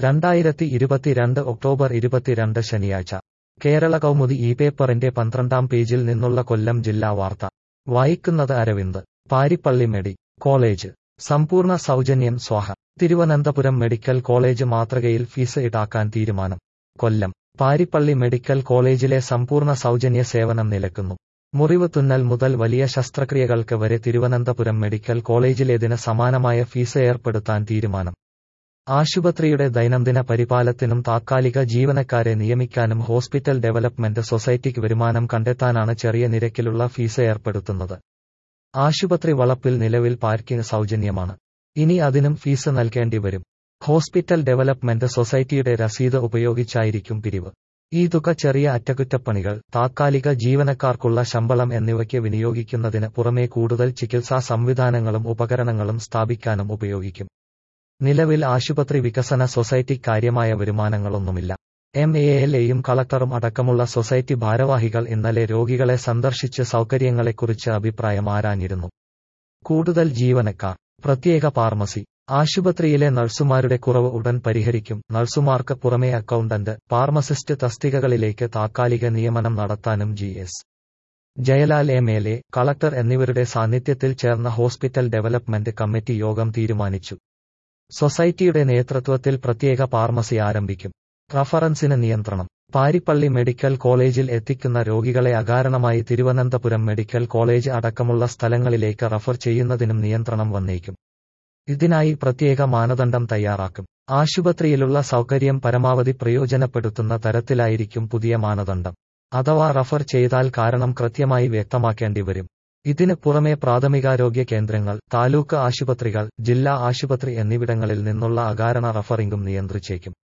രണ്ടായിരത്തി ഇരുപത്തിരണ്ട് ഒക്ടോബർ ഇരുപത്തിരണ്ട് ശനിയാഴ്ച കേരള കൗമുദി ഈ പേപ്പറിന്റെ പന്ത്രണ്ടാം പേജിൽ നിന്നുള്ള കൊല്ലം ജില്ലാ വാർത്ത വായിക്കുന്നത് അരവിന്ദ് പാരിപ്പള്ളി മെഡി കോളേജ് സമ്പൂർണ്ണ സൗജന്യം സ്വാഹ തിരുവനന്തപുരം മെഡിക്കൽ കോളേജ് മാതൃകയിൽ ഫീസ് ഈടാക്കാൻ തീരുമാനം കൊല്ലം പാരിപ്പള്ളി മെഡിക്കൽ കോളേജിലെ സമ്പൂർണ്ണ സൗജന്യ സേവനം നിലക്കുന്നു മുറിവ് തുന്നൽ മുതൽ വലിയ ശസ്ത്രക്രിയകൾക്ക് വരെ തിരുവനന്തപുരം മെഡിക്കൽ കോളേജിലേതിന് സമാനമായ ഫീസ് ഏർപ്പെടുത്താൻ തീരുമാനം ആശുപത്രിയുടെ ദൈനംദിന പരിപാലത്തിനും താത്കാലിക ജീവനക്കാരെ നിയമിക്കാനും ഹോസ്പിറ്റൽ ഡെവലപ്മെന്റ് സൊസൈറ്റിക്ക് വരുമാനം കണ്ടെത്താനാണ് ചെറിയ നിരക്കിലുള്ള ഫീസ് ഏർപ്പെടുത്തുന്നത് ആശുപത്രി വളപ്പിൽ നിലവിൽ പാർക്കിംഗ് സൗജന്യമാണ് ഇനി അതിനും ഫീസ് നൽകേണ്ടി വരും ഹോസ്പിറ്റൽ ഡെവലപ്മെന്റ് സൊസൈറ്റിയുടെ രസീത് ഉപയോഗിച്ചായിരിക്കും പിരിവ് ഈ തുക ചെറിയ അറ്റകുറ്റപ്പണികൾ താത്കാലിക ജീവനക്കാർക്കുള്ള ശമ്പളം എന്നിവയ്ക്ക് വിനിയോഗിക്കുന്നതിന് പുറമെ കൂടുതൽ ചികിത്സാ സംവിധാനങ്ങളും ഉപകരണങ്ങളും സ്ഥാപിക്കാനും ഉപയോഗിക്കും നിലവിൽ ആശുപത്രി വികസന സൊസൈറ്റി കാര്യമായ വരുമാനങ്ങളൊന്നുമില്ല എം എ എൽ എയും കളക്ടറും അടക്കമുള്ള സൊസൈറ്റി ഭാരവാഹികൾ ഇന്നലെ രോഗികളെ സന്ദർശിച്ച് സൗകര്യങ്ങളെക്കുറിച്ച് അഭിപ്രായം ആരാഞ്ഞിരുന്നു കൂടുതൽ ജീവനക്കാർ പ്രത്യേക ഫാർമസി ആശുപത്രിയിലെ നഴ്സുമാരുടെ കുറവ് ഉടൻ പരിഹരിക്കും നഴ്സുമാർക്ക് പുറമെ അക്കൗണ്ടന്റ് ഫാർമസിസ്റ്റ് തസ്തികകളിലേക്ക് താത്കാലിക നിയമനം നടത്താനും G S Jayalal M L A collector എന്നിവരുടെ സാന്നിധ്യത്തിൽ ചേർന്ന ഹോസ്പിറ്റൽ ഡെവലപ്മെന്റ് കമ്മിറ്റി യോഗം തീരുമാനിച്ചു സൊസൈറ്റിയുടെ നേതൃത്വത്തിൽ പ്രത്യേക ഫാർമസി ആരംഭിക്കും റഫറൻസിന് നിയന്ത്രണം പാരിപ്പള്ളി മെഡിക്കൽ കോളേജിൽ എത്തിക്കുന്ന രോഗികളെ അകാരണമായി തിരുവനന്തപുരം മെഡിക്കൽ കോളേജ് അടക്കമുള്ള സ്ഥലങ്ങളിലേക്ക് റഫർ ചെയ്യുന്നതിനും നിയന്ത്രണം വന്നേക്കും ഇതിനായി പ്രത്യേക മാനദണ്ഡം തയ്യാറാക്കും ആശുപത്രിയിലുള്ള സൗകര്യം പരമാവധി പ്രയോജനപ്പെടുത്തുന്ന തരത്തിലായിരിക്കും പുതിയ മാനദണ്ഡം അഥവാ റഫർ ചെയ്താൽ കാരണം കൃത്യമായി വ്യക്തമാക്കേണ്ടി വരും ഇതിന് പുറമെ പ്രാഥമികാരോഗ്യ കേന്ദ്രങ്ങൾ താലൂക്ക് ആശുപത്രികൾ ജില്ലാ ആശുപത്രി എന്നിവിടങ്ങളിൽ നിന്നുള്ള അകാരണ റഫറിംഗും നിയന്ത്രിച്ചേക്കും